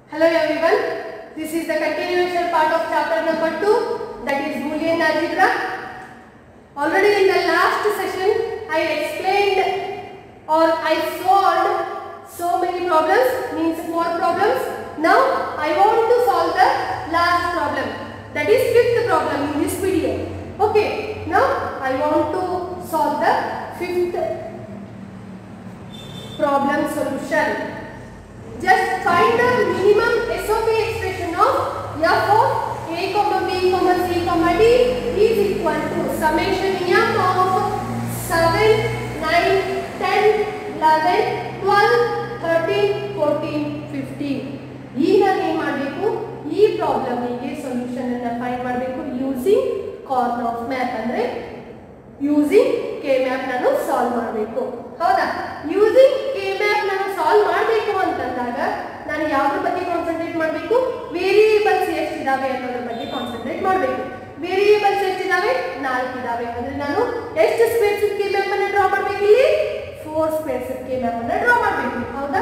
Hello everyone. This is the continuation part of chapter number 2 that is Boolean algebra. Already in the last session I explained or I solved so many problems means four problems. Now I want to solve the last problem that is fifth problem in this video. Okay. Now I want to solve the fifth problem solution. Just find the minimum SOP expression of f of a comma b comma c comma d is equal to summation m of 7, 9, 10, 11, 12, 13, 14, 15. ಈಗ ಏನು ಮಾಡಬೇಕು ಈ ಪ್ರಾಬ್ಲಮಿಗೆ solution ಅನ್ನ find ಮಾಡಬೇಕು using Karnaugh map ಅಂದ್ರೆ using K map ನಾನು solve ಮಾಡಬೇಕು ಹೌದಾ ಯೂಸಿಂಗ್ ಕೆ ಮ್ಯಾಪ್ ನಾನು ಸಾಲ್ವ್ ಮಾಡಬೇಕು ಅಂತಂದಾಗ ನಾನು ಯಾವ್ದ್ರ ಬಗ್ಗೆ ಕಾನ್ಸಂಟ್ರೇಟ್ ಮಾಡಬೇಕು ವೇರಿಯೇಬಲ್ಸ್ ಎಷ್ಟಿದಾವೆ ಅನ್ನೋದ್ರ ಬಗ್ಗೆ ಕಾನ್ಸಂಟ್ರೇಟ್ ಮಾಡಬೇಕು ವೇರಿಯೇಬಲ್ಸ್ ಎಷ್ಟಿದಾವೆ ನಾಲ್ಕು ಇದಾವೆ ಅಂದ್ರೆ ನಾನು ಎಷ್ಟು ಸ್ಕ್ವೇರ್ ಫೀಟ್ ಕೆ ಮ್ಯಾಪ್ ಅನ್ನ ಡ್ರಾ ಮಾಡಬೇಕು ಇಲ್ಲಿ four square feet K map ಅನ್ನ ಡ್ರಾ ಮಾಡಬೇಕು ಹೌದಾ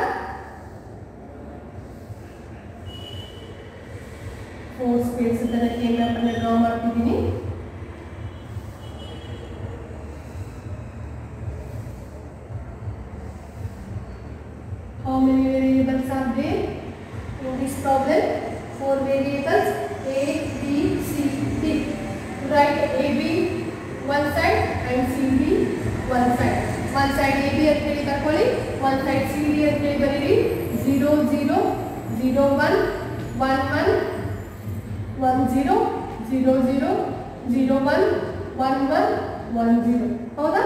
ಫೋರ್ ಸ್ಕ್ವೇರ್ ಫೀಟ್ ಅನ್ನ ಕೆ ಮ್ಯಾಪ್ ಅನ್ನ ಡ್ರಾ ಮಾಡ್ತಿದ್ದೀನಿ How many variables are there in this problem? Four variables A, B, C, D. Write AB one side and CD one side. One side AB ಅಂತ ಹೇಳಿ ಬರ್ಕೊಳ್ಳಿ one side CD ಅಂತ ಹೇಳಿ ಬರೀರಿ zero zero zero one one one one zero zero zero zero one one one one zero ಹೌದಾ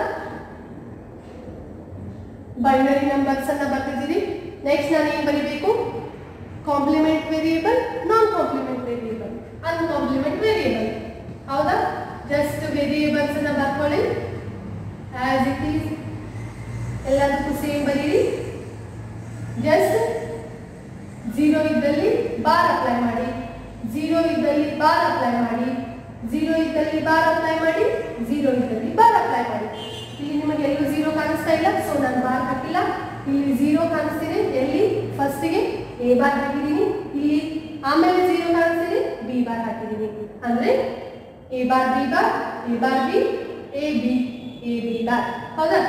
binary numbers ಅನ್ನ ಬರ್ತಿದ್ದೀರಿ next ನಾನು ಏನು ಬರೀಬೇಕು complement variable non complement variable uncomplement variable ಹೌದಾ ಜಸ್ಟ್ ವೇರಿಯೇಬಲ್ಸ್ ಅನ್ನ ಬರ್ಕೊಳ್ಳಿ ಆಸ್ ಇಟ್ ಈಸ್ ಎಲ್ಲದಕ್ಕೂ ಸೇಮ್ ಬರೀರಿ ಜಸ್ಟ್ ಝೀರೋ ಇದ್ದಲ್ಲಿ ಬಾರ್ ಅಪ್ಲೈ ಮಾಡಿ ಝೀರೋ ಇದ್ದಲ್ಲಿ ಬಾರ್ ಅಪ್ಲೈ ಮಾಡಿ ಝೀರೋ ಇದ್ದಲ್ಲಿ ಬಾರ್ ಅಪ್ಲೈ ಮಾಡಿ ಝೀರೋ ಇದ್ದಲ್ಲಿ ಬಾರ್ ಅಪ್ಲೈ ಮಾಡಿ ಇಲ್ಲಿ ನಿಮಗೆ ಎಲ್ಲೂ ಝೀರೋ ಕಾಣಿಸ್ತಾ ಇಲ್ಲ ಸೊ ನಾನು ಬಾರ್ ಹಾಕಿಲ್ಲ ಇಲ್ಲಿ ಝೀರೋ ಕಾಣಿಸ್ತಿದೆ ಎಲ್ಲಿ ಫಸ್ಟಿಗೆ ಎ ಬಾರ್ ಹಾಕಿದ್ದೀನಿ ಇಲ್ಲಿ ಆಮೇಲೆ ಝೀರೋ ಕಾಣಿಸ್ತಿದೆ ಬಿ ಬಾರ್ ಹಾಕಿದ್ದೀನಿ ಅಂದ್ರೆ A bar B bar A bar B A B A B bar ಹೌದಾ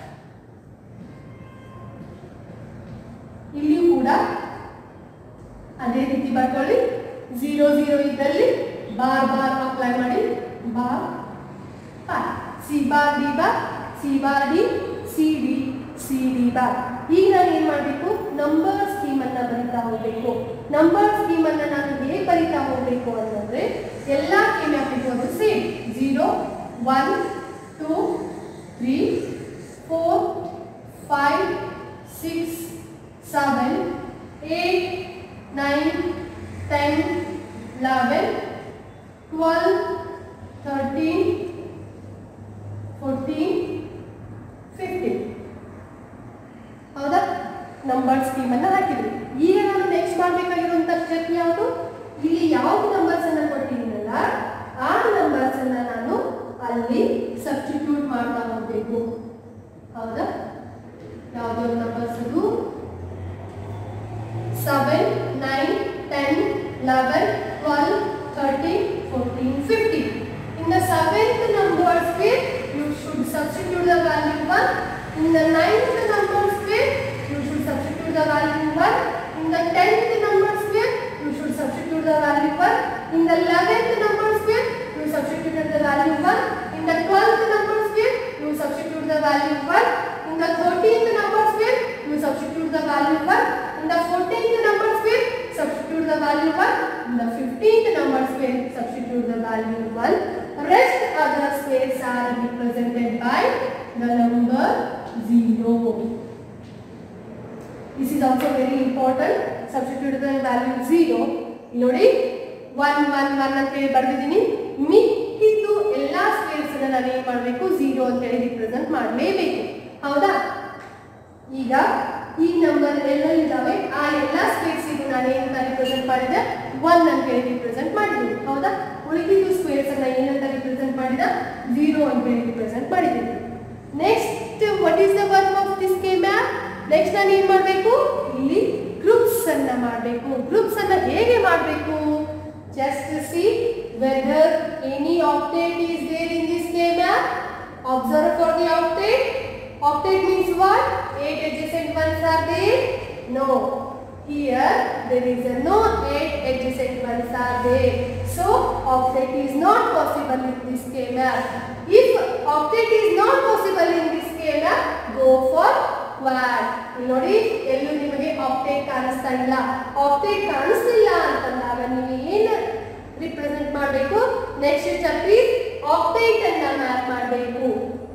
ಇಲ್ಲಿಯೂ ಕೂಡ ಅದೇ ರೀತಿ ಬರ್ಕೊಳ್ಳಿ ಝೀರೋ ಝೀರೋ ಇದ್ದಲ್ಲಿ ಬಾರ್ ಬಾರ್ ಅಪ್ಲೈ ಮಾಡಿ bar bar C bar D bar C bar D C D C D bar ಈಗ ನಾನು ಏನು ಮಾಡಬೇಕು ನಂಬರ್ ಸ್ಕೀಮ್ ಅನ್ನ ಬರಿತಾ ಹೋಗಬೇಕು ನಂಬರ್ ಸ್ಕೀಮ್ ಅನ್ನ ನಾನು ಹೇಗೆ ಬರಿತಾ ಹೋಗಬೇಕು ಅಂತಂದ್ರೆ ಎಲ್ಲ ಸ್ಕೀಮ್ ಯಾಕಿಗೂ ಅದು same zero one two three four five six seven eight nine ten eleven twelve thirteen fourteen fifteen ಹೌದಾ ನಂಬರ್ ಸ್ಕೀಮ್ ಅನ್ನ ಹಾಕಿದ್ವಿ ಈಗ ನಾನು ನೆಕ್ಸ್ಟ್ ಮಾಡಬೇಕಾಗಿರುವಂತ ಸ್ಟೆಪ್ ಯಾವುದು ಇಲ್ಲಿ ಯಾವ್ದು ನಂಬರ್ಸ್ ಅನ್ನ ಕೊಟ್ಟಿದ್ದೀನಲ್ಲ ಆ ನಂಬರ್ಸ್ ಅನ್ನ ನಾನು ಅಲ್ಲಿ ಸಬ್ಸ್ಟಿಟ್ಯೂಟ್ ಮಾಡ್ತಾ ಹೋಗ್ಬೇಕು ಹೌದಾ ಯಾವ್ದು ನಂಬರ್ಸ್ ಇದು seven nine ten eleven twelve thirteen fourteen fifteen in the seventh numbers where you should substitute the value 1 in the ninth numbers where you should substitute the value 1 in the tenth numbers where you should substitute the value 1 in the eleventh numbers where you substituted the value 1 in the twelfth numbers where you substitute the value 1 in the thirteenth numbers where you substitute the value 1 in the fourteenth numbers where substitute the value 1 in the fifteenth numbers where substitute the value 1 rest other squares are represented by the number 0 this is also very important substitute the value 0 ಇಲ್ಲಿ ನೋಡಿ 1 1 1 ಅಂತ ಹೇಳಿ ಬರ್ದಿದ್ದೀನಿ ಮಿಕ್ಕಿದ್ದು ಎಲ್ಲಾ squares ಅನ್ನ ನಾನು ಏನು ಮಾಡಬೇಕು 0 ಅಂತ ಹೇಳಿ ರಿಪ್ರೆಸೆಂಟ್ ಮಾಡಲೇಬೇಕು ಹೌದಾ ಈಗ ಈ ನಂಬರ್ ಎಲ್ಲೆಲ್ಲಿದ್ದಾವೆ ಆ ಎಲ್ಲ ಸ್ಕ್ವೇರ್ಸ್ ಇದು ನಾನು ಏನಂತ ರಿಪ್ರೆಸೆಂಟ್ ಮಾಡಿದೆ ಒನ್ ಅಂತ ಹೇಳಿ ರಿಪ್ರೆಸೆಂಟ್ ಮಾಡಿದ್ದೀನಿ ಹೌದಾ ಉಳಿದಿದ್ದು ಸ್ಕ್ವೇರ್ಸ್ ಅನ್ನ ಏನಂತ ರಿಪ್ರೆಸೆಂಟ್ ಮಾಡಿದ ಝೀರೋ ಅಂತ ಹೇಳಿ ರಿಪ್ರೆಸೆಂಟ್ ಮಾಡಿದ್ದೀನಿ next what is the work of this K map next ನಾನು ಏನು ಮಾಡಬೇಕು ಇಲ್ಲಿ ಗ್ರೂಪ್ಸ್ ಅನ್ನ ಮಾಡಬೇಕು ಗ್ರೂಪ್ಸ್ ಅನ್ನ ಹೇಗೆ ಮಾಡಬೇಕು just see whether any octet is there in this K map observe for the octet octet means what eight adjacent ones are there no here there is a no eight adjacent ones are there so octet is not possible in this k map if octet is not possible in this k map go for quad ಇಲ್ಲಿ ನೋಡಿ ಎಲ್ಲೂ ನಿಮಗೆ octet ಕಾಣಿಸ್ತಾ ಇಲ್ಲ octet ಕಾಣಿಸ್ತಿಲ್ಲ ಅಂತಂದಾಗ ನೀವು ಏನು ರಿಪ್ರೆಸೆಂಟ್ ಮಾಡಬೇಕು ನೆಕ್ಸ್ಟ್ ಸ್ಟೆಪ್ ಈಸ್ ಆಕ್ಟೇಟ್ ಅನ್ನ ಮ್ಯಾಪ್ ಮಾಡಬೇಕು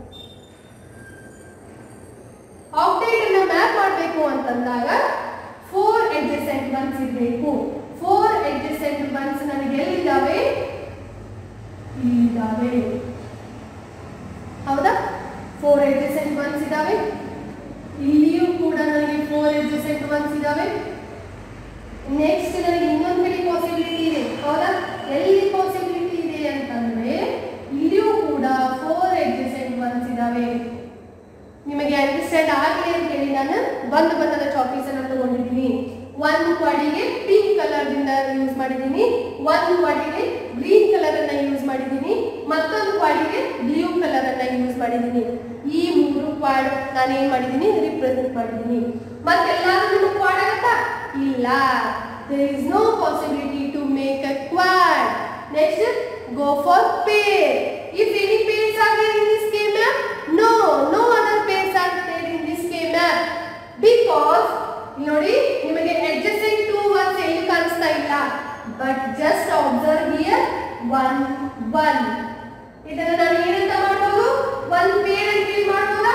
ಆಕ್ಟೇಟ್ ಅನ್ನ ಮ್ಯಾಪ್ ಮಾಡಬೇಕು ಅಂತಂದಾಗ ಫೋರ್ ಎಡ್ಜಸೆಂಟ್ ಒನ್ಸ್ ಇರಬೇಕು ಫೋರ್ ಎಡ್ಜಸೆಂಟ್ ಒನ್ಸ್ ನನಗೆ ಎಲ್ಲಿದ್ದಾವೆ ಇಲ್ಲಿದ್ದಾವೆ ಹೌದಾ ಫೋರ್ ಎಡ್ಜಸೆಂಟ್ ಒನ್ಸ್ ಇದಾವೆ ಇಲ್ಲಿಯೂ ಕೂಡ ನನಗೆ ಫೋರ್ ಎಡ್ಜಸೆಂಟ್ ಒನ್ಸ್ ಇದಾವೆ ನೆಕ್ಸ್ಟ್ ನನಗೆ ಇನ್ನೊಂದು ಕಡೆ ಪಾಸಿಬಿಲಿಟಿ ಇದೆ ಹೌದಾ ಎಲ್ಲಿ ಪಾಸಿಬಿಲಿಟಿ ಇದೆ ಅಂತಂದ್ರೆ ಇಲ್ಲಿಯೂ ಕೂಡ ಫೋರ್ ಎಡ್ಜಸೆಂಟ್ ಒನ್ಸ್ ಇದಾವೆ ನಿಮಗೆ ಅಂಡರ್ಸ್ಟ್ಯಾಂಡ್ ಆಗಲಿ ಅಂತ ಹೇಳಿ ನಾನು ಒಂದು ಬಣ್ಣದ ಚಾಪೀಸ್ ಅನ್ನು ತಗೊಂಡಿದ್ದೀನಿ ಒಂದು ಕ್ವಾಡಿಗೆ ಪಿಂಕ್ ಕಲರ್ ದಿಂದ ಯೂಸ್ ಮಾಡಿದ್ದೀನಿ ಒಂದು ಕ್ವಾಡಿಗೆ ಗ್ರೀನ್ ಕಲರ್ ಅನ್ನ ಯೂಸ್ ಮಾಡಿದ್ದೀನಿ ಮತ್ತೊಂದು ಕ್ವಾಡಿಗೆ ಬ್ಲೂ ಕಲರ್ ಅನ್ನ ಯೂಸ್ ಮಾಡಿದ್ದೀನಿ ಈ ಮೂರು ಕ್ವಾಡ್ ನಾನು ಏನ್ ಮಾಡಿದ್ದೀನಿ ರಿಪ್ರೆಸೆಂಟ್ ಮಾಡಿದ್ದೀನಿ ಮತ್ತೆಲ್ಲಾದ್ರೂ ನಿಮಗೆ ಕ್ವಾಡ್ ಆಗತ್ತಾ ಇಲ್ಲ there is no possibility to make a quad next go for pair if any pairs are there in this K map no no other pairs are there in this K map because ನೋಡಿ ನಿಮಗೆ adjacent two ones ಎಲ್ಲಿ ಕಾಣಿಸ್ತಾ ಇಲ್ಲ but just observe here one one ಇದನ್ನ ನಾನು ಏನಂತ ಮಾಡ್ಬೋದು one pair ಅಂತ ಹೇಳಿ ಮಾಡ್ಬೋದಾ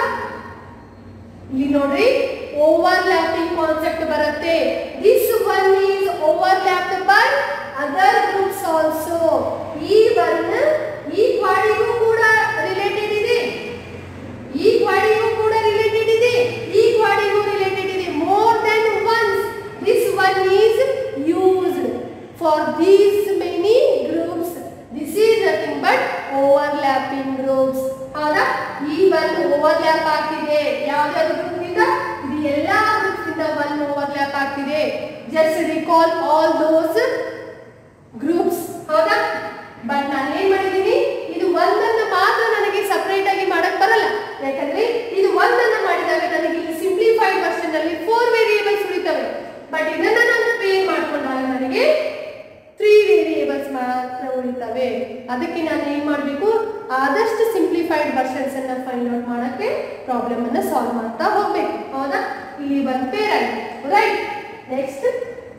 ಇಲ್ಲಿ ನೋಡ್ರಿ ಓವರ್ಲ್ಯಾಪಿಂಗ್ ಕಾನ್ಸೆಪ್ಟ್ ಬರುತ್ತೆ this one is overlapped by other groups also ಈ ಒನ್ ಈ ಕ್ವಾಡಿಗೂ ಕೂಡ ರಿಲೇಟೆಡ್ ಇದೆ ಈ ಕ್ವಾಡಿಗೂ ಕೂಡ ರಿಲೇಟೆಡ್ ಇದೆ ಈ ಕ್ವಾಡಿಗೂ ರಿಲೇಟೆಡ್ ಇದೆ more than ones this one is used for these many groups this is nothing but overlapping groups ಹೌದಾ ಈ ಒಂದು ಓವರ್ಲ್ಯಾಪ್ ಆಗ್ತಿದೆ ಯಾವ್ದಾದ್ರು ಗ್ರೂಪ್ ಇಂದ ಇದು ಎಲ್ಲಾ ಗ್ರೂಪ್ಸ್ ಇಂದ ಒಂದು ಓವರ್ಲ್ಯಾಪ್ ಆಗ್ತಿದೆ just recall all those groups ಹೌದಾ ಬಟ್ ನಾನು ಏನ್ ಮಾಡಿದ್ದೀನಿ ಇದು ಒಂದನ್ನ ಮಾತ್ರ ನನಗೆ ಸಪರೇಟ್ ಆಗಿ ಮಾಡಕ್ ಬರಲ್ಲ ಯಾಕಂದ್ರೆ ಇದು ಒಂದನ್ನ ಮಾಡಿದಾಗ ನನಗೆ ಇಲ್ಲಿ ಸಿಂಪ್ಲಿಫೈಡ್ ವರ್ಷನ್ ಅಲ್ಲಿ ಫೋರ್ ವೇರಿಯೇಬಲ್ಸ್ ಉಳಿತವೆ ಬಟ್ ಇದನ್ನ ನಾನು ಪೇರ್ ಮಾಡ್ಕೊಂಡಾಗ ನನಗೆ ತ್ರೀ ವೇರಿಯೇಬಲ್ಸ್ ಮಾತ್ರ ಉಳಿತವೆ ಅದಕ್ಕೆ ನಾನು ಏನ್ ಮಾಡಬೇಕು ಆದಷ್ಟು ಸಿಂಪ್ಲಿಫೈಡ್ ವರ್ಷನ್ಸ್ ಅನ್ನ ಫೈಂಡ್ ಔಟ್ ಮಾಡಕ್ಕೆ ಪ್ರಾಬ್ಲಮ್ ಅನ್ನ ಸಾಲ್ವ್ ಮಾಡ್ತಾ ಹೋಗ್ಬೇಕು ಹೌದಾ ಇಲ್ಲಿ ಒಂದು ಪೇರ್ ಆಗಿದೆ right next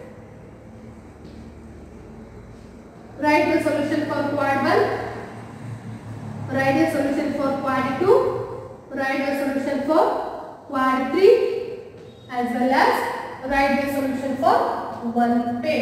Write the solution for quad 1. Write the solution for quad 2. Write the solution for quad 3 as well as write the solution for one pair.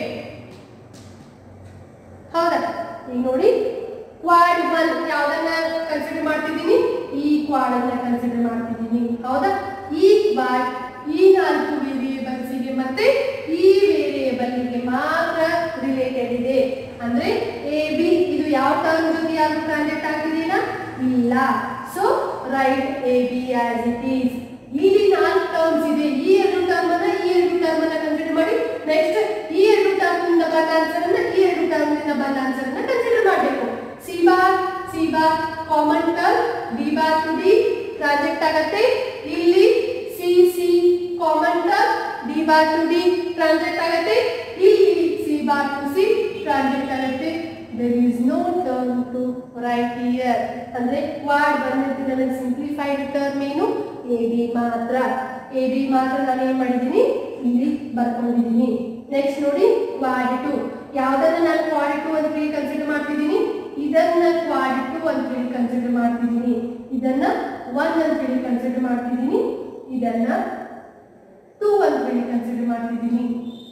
ಹೌದಾ ಈಗ ನೋಡಿ ಕ್ವಾಡ್ ಒನ್ ಯಾವ್ದನ್ನ ಕನ್ಸಿಡರ್ ಮಾಡ್ತಿದ್ದೀನಿ ಈ ಕ್ವಾಡ್ ಅನ್ನ consider ಮಾಡ್ತಿದ್ದೀನಿ ಹೌದಾ ಈ ಕ್ವಾಡ್ ಈ ನಾಲ್ಕು ವೇರಿಯೇಬಲ್ಸ್ ಗೆ ಮತ್ತೆ ಈ ವೇರಿಯೇಬಲ್ ಗೆ ಮಾತ್ರ ರಿಲೇಟೆಡ್ ಇದೆ ಅಂದ್ರೆ ಎ ಬಿ ಇದು ಯಾವ ಟರ್ಮ್ ಜೊತೆ ಯಾವ್ದು ಟ್ರಾನ್ಸಾಕ್ಟ್ ಆಗ್ತಿದೆಯಾ ಇಲ್ಲ so write A B as it is ಇಲ್ಲಿ ನಾಲ್ಕು ಟರ್ಮ್ಸ್ ಇದೆ ಈ ಎರಡು ಟರ್ಮ್ ಅನ್ನ ಈ ಎರಡು ಟರ್ಮ್ ಅನ್ನ ಕನ್ಸಿಡರ್ ಮಾಡಿ ನೆಕ್ಸ್ಟ್ ಈ ಎರಡು ಟರ್ಮ್ ಇಂದ ಬಂದ ಆನ್ಸರ್ ಅನ್ನ ಈ ಎರಡು ಟರ್ಮ್ ಇಂದ ಬಂದ ಆನ್ಸರ್ ಅನ್ನ ಕನ್ಸಿಡರ್ ಮಾಡಬೇಕು C bar C bar common term D bar to D project ಆಗತ್ತೆ ಇಲ್ಲಿ C C common term D bar to D transact ಆಗತ್ತೆ ಇಲ್ಲಿ C bar to C transact ಆಗತ್ತೆ there is no term to write here ಅಂದ್ರೆ quad ಬಂದಿದ್ದು ನನಗೆ simplified term ಏನು A B ಮಾತ್ರ ಎ ಬಿ ಮಾತ್ರ ನಾನು ಏನ್ ಮಾಡಿದ್ದೀನಿ ಇಲ್ಲಿ ಬರ್ಕೊಂಡಿದ್ದೀನಿ ನೆಕ್ಸ್ಟ್ ನೋಡಿ ಕ್ವಾಡ್ ಟು ಯಾವ್ದನ್ನ ನಾನು ಕ್ವಾಡ್ ಟು ಅಂತ ಹೇಳಿ ಕನ್ಸಿಡರ್ ಮಾಡ್ತಿದ್ದೀನಿ ಇದನ್ನ ಕ್ವಾಡ್ ಟು ಅಂತ ಹೇಳಿ ಕನ್ಸಿಡರ್ ಮಾಡ್ತಿದ್ದೀನಿ ಇದನ್ನ ಒನ್ ಅಂತ ಹೇಳಿ ಕನ್ಸಿಡರ್ ಮಾಡ್ತಿದ್ದೀನಿ ಇದನ್ನ ಟೂ ಅಂತ ಹೇಳಿ ಕನ್ಸಿಡರ್ ಮಾಡ್ತಿದ್ದೀನಿ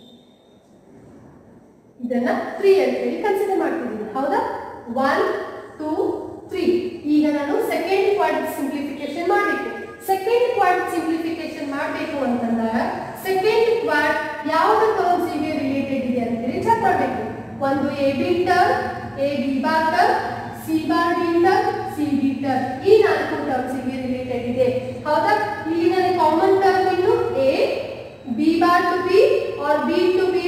ಇದನ್ನ ತ್ರೀ ಅಂತ ಹೇಳಿ ಕನ್ಸಿಡರ್ ಮಾಡ್ತಿದ್ದೀನಿ ಹೌದಾ ಒನ್ ಟೂ ತ್ರೀ ಈಗ ನಾನು ಸೆಕೆಂಡ್ ಕ್ವಾಡ್ ಸಿಂಪ್ಲಿಫಿಕೇಶನ್ ಮಾಡಬೇಕು ಸೆಕೆಂಡ್ ಕ್ವಾಡ್ ಸಿಂಪ್ಲಿಫಿಕೇಶನ್ ಮಾಡಬೇಕು ಅಂತಂದಾಗ ಸೆಕೆಂಡ್ ಕ್ವಾಡ್ ಯಾವ ಟರ್ಮ್ಸ್ ಗೆ ರಿಲೇಟೆಡ್ ಇದೆ ಅಂತ ಹೇಳಿ ಚೆಕ್ ಮಾಡಬೇಕು ಒಂದು A B term A B bar term C bar D term C D term ಈ ನಾಲ್ಕು ಟರ್ಮ್ಸ್ ಗೆ ರಿಲೇಟೆಡ್ ಇದೆ ಹೌದಾ ಇಲ್ಲಿ ನನಗೆ ಕಾಮನ್ ಟರ್ಮ್ ಇನ್ನು A B bar to B or B to B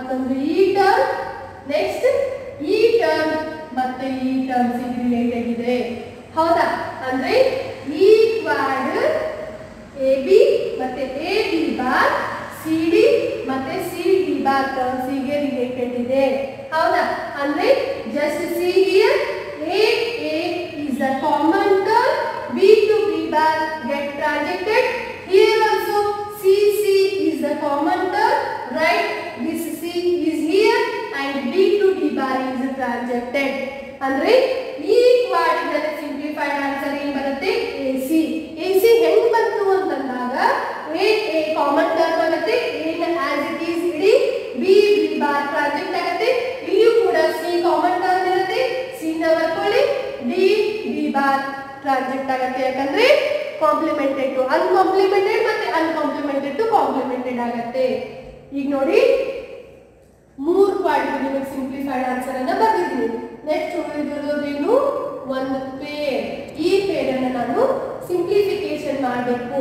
ಮತ್ತೊಂದು ಈ ಟರ್ಮ್ ನೆಕ್ಸ್ಟ್ ಈ ಟರ್ಮ್ ಮತ್ತೆ ಈ ಟರ್ಮ್ಸ್ ರಿಲೇಟೆಡ್ ಇದೆ ಹೌದಾ ಅಂದ್ರೆ ಈ ಕ್ವಾಡ್ ಎ ಬಿ ಮತ್ತೆ A B bar C D ಮತ್ತೆ ಸಿ ಡಿ ಬಾರ್ ಟರ್ಮ್ಸ್ ಗೆ ರಿಲೇಟೆಡ್ ಇದೆ ಹೌದಾ ಅಂದ್ರೆ just see here A A is the common term b to b bar get projected here also c c is the common term right this c is here and b to d bar is projected ಅಂದ್ರೆ ಈ ಕ್ವಾಡ್ರಿನಲ್ಲಿ simplified answer ಏನ್ ಬರುತ್ತೆ A C A C ಹೆಂಗ್ ಬಂತು ಅಂತಂದಾಗ A A common term ಆಗುತ್ತೆ ಏನ್ as it is ಇಡೀ ಬಿ ಬಿ ಬಾರ್ ಪ್ರಾಜೆಕ್ಟ್ ಆಗುತ್ತೆ ಇಲ್ಲಿಯೂ ಕೂಡ ಸಿ ಕಾಮನ್ ಟರ್ಮ್ ಇರುತ್ತೆ ಸಿ ನ ಬರ್ಕೊಳ್ಳಿ ಡಿ ಬಿ ಬಾರ್ ಪ್ರಾಜೆಕ್ಟ್ ಆಗುತ್ತೆ ಯಾಕಂದ್ರೆ ಕಾಂಪ್ಲಿಮೆಂಟೆಡ್ ಟು ಅನ್ಕಾಂಪ್ಲಿಮೆಂಟೆಡ್ ಮತ್ತೆ ಅನ್ಕಾಂಪ್ಲಿಮೆಂಟೆಡ್ ಟು ಕಾಂಪ್ಲಿಮೆಂಟೆಡ್ ಆಗುತ್ತೆ ಈಗ ನೋಡಿ ಮೂರು ಪಾರ್ಟ್ ನಿಮಗೆ ಸಿಂಪ್ಲಿಫೈಡ್ ಆನ್ಸರ್ ಅನ್ನ ಬರ್ದಿದ್ದೀನಿ ನೆಕ್ಸ್ಟ್ ಉಳಿದಿರೋದೇನು ಒಂದು ಪೇರ್ ಈ ಪೇರ್ ಅನ್ನ ನಾನು ಸಿಂಪ್ಲಿಫಿಕೇಶನ್ ಮಾಡಬೇಕು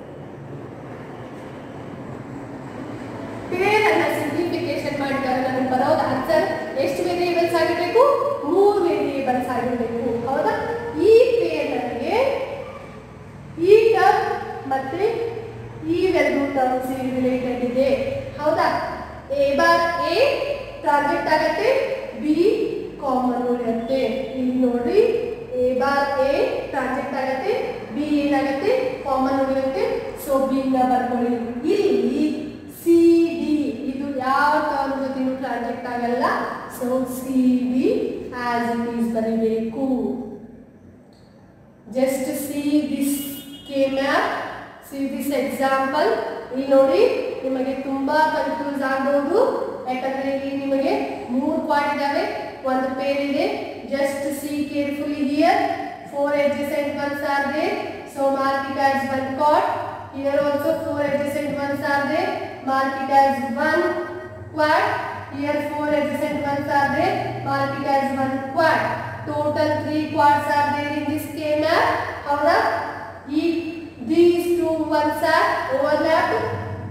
ಪೇರ್ ಅನ್ನ ಸಿಂಪ್ಲಿಫಿಕೇಶನ್ ಮಾಡಿದಾಗ ನಮಗೆ ಬರೋದು ಆನ್ಸರ್ ಎಷ್ಟು ವೇರಿಯೇಬಲ್ಸ್ ಆಗಿರಬೇಕು ಮೂರು ವೇರಿಯೇಬಲ್ಸ್ ಆಗಿರಬೇಕು ಹೌದಾ ಈ ಪೇರ್ ನನಗೆ ಈ ಟರ್ಮ್ ಮತ್ತೆ ಇವೆರಡು ಟರ್ಮ್ಸ್ ರಿಲೇಟೆಡ್ ಇದೆ ಹೌದಾ ಎ ಬಾರ್ ಎ ಪ್ರಾಜೆಕ್ಟ್ ಆಗತ್ತೆ ಬಿ ಕಾಮನ್ ಉಳಿಯುತ್ತೆ ಇಲ್ಲಿ ನೋಡಿ ಎ ಬಾರ್ ಎ ಪ್ರಾಜೆಕ್ಟ್ ಆಗತ್ತೆ ಬಿ ಏನಾಗುತ್ತೆ ಕಾಮನ್ ಉಳಿಯುತ್ತೆ ಸೊ ಬಿ ನ ಬರ್ಕೊಳ್ಳಿ ಇಲ್ಲಿ ಸಿ ಡಿ ಇದು ಯಾವ ಟರ್ಮ್ ಜೊತೆನೂ ಪ್ರಾಜೆಕ್ಟ್ ಆಗಲ್ಲ so C D as it is ಬರೀಬೇಕು just see this K map see this example ಇಲ್ಲಿ ನೋಡಿ ನಿಮಗೆ ತುಂಬಾ ಕನ್ಫ್ಯೂಸ್ ಆಗಬಹುದು ಯಾಕಂದ್ರೆ ಇಲ್ಲಿ ನಿಮಗೆ ಮೂರು ಕ್ವಾಡ್ ಇದಾವೆ ಒಂದು ಪೇರ್ ಇದೆ just see carefully here four adjacent ones are there so mark it as one quad here also four adjacent ones are there mark it as one quad here four adjacent ones are there mark it as one quad total three quads are there in this K map ಹೌದಾ ಈ these two ones are overlapped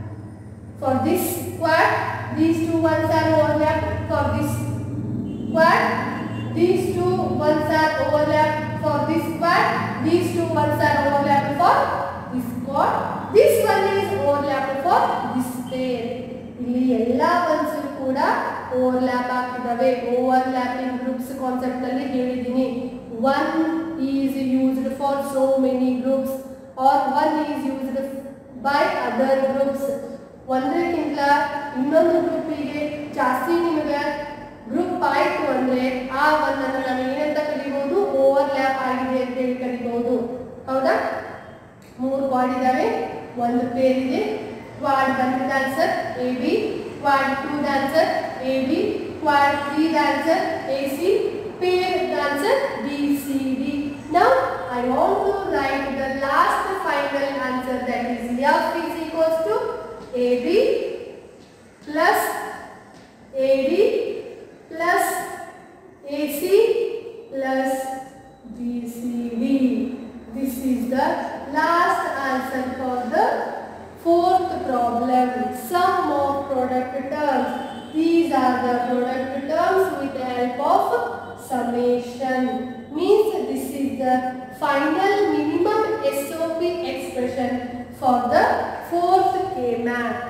for this quad these two ones are overlapped for this quad these two ones are overlapped for this quad these two ones are overlapped for this quad this one is overlapped for this pair ಇಲ್ಲಿ ಎಲ್ಲ ones ಕೂಡ overlap ಆಗ್ತಿದ್ದಾವೆ overlapping groups concept ಅಲ್ಲಿ ಹೇಳಿದ್ದೀನಿ one is used for so many groups or one is used by other groups ಒಂದಕ್ಕಿಂತ ಇನ್ನೊಂದು ಗ್ರೂಪಿಗೆ ಜಾಸ್ತಿ ನಿಮಗೆ ಗ್ರೂಪ್ ಆಯ್ತು ಅಂದ್ರೆ ಆ ಒಂದನ್ನು ನಾವು ಏನಂತ ಕರಿಬಹುದು ಓವರ್ಲ್ಯಾಪ್ ಆಗಿದೆ ಅಂತ ಹೇಳಿ ಕರಿಬಹುದು ಹೌದಾ ಮೂರು ಕ್ವಾಡ್ ಇದಾವೆ ಒಂದು ಪೇರ್ ಇದೆ ಕ್ವಾಡ್ ಬಂದಿದ್ದ answer A B quad two answer A B quad three answer A C pair answer B C D now I want to write the last final answer that is F is equals to A B plus A D plus A C plus B C D This is the last answer for the fourth problem. Sum of product terms. These are the product terms with the help of summation. Means this is the final minimum SOP expression for the fourth K map.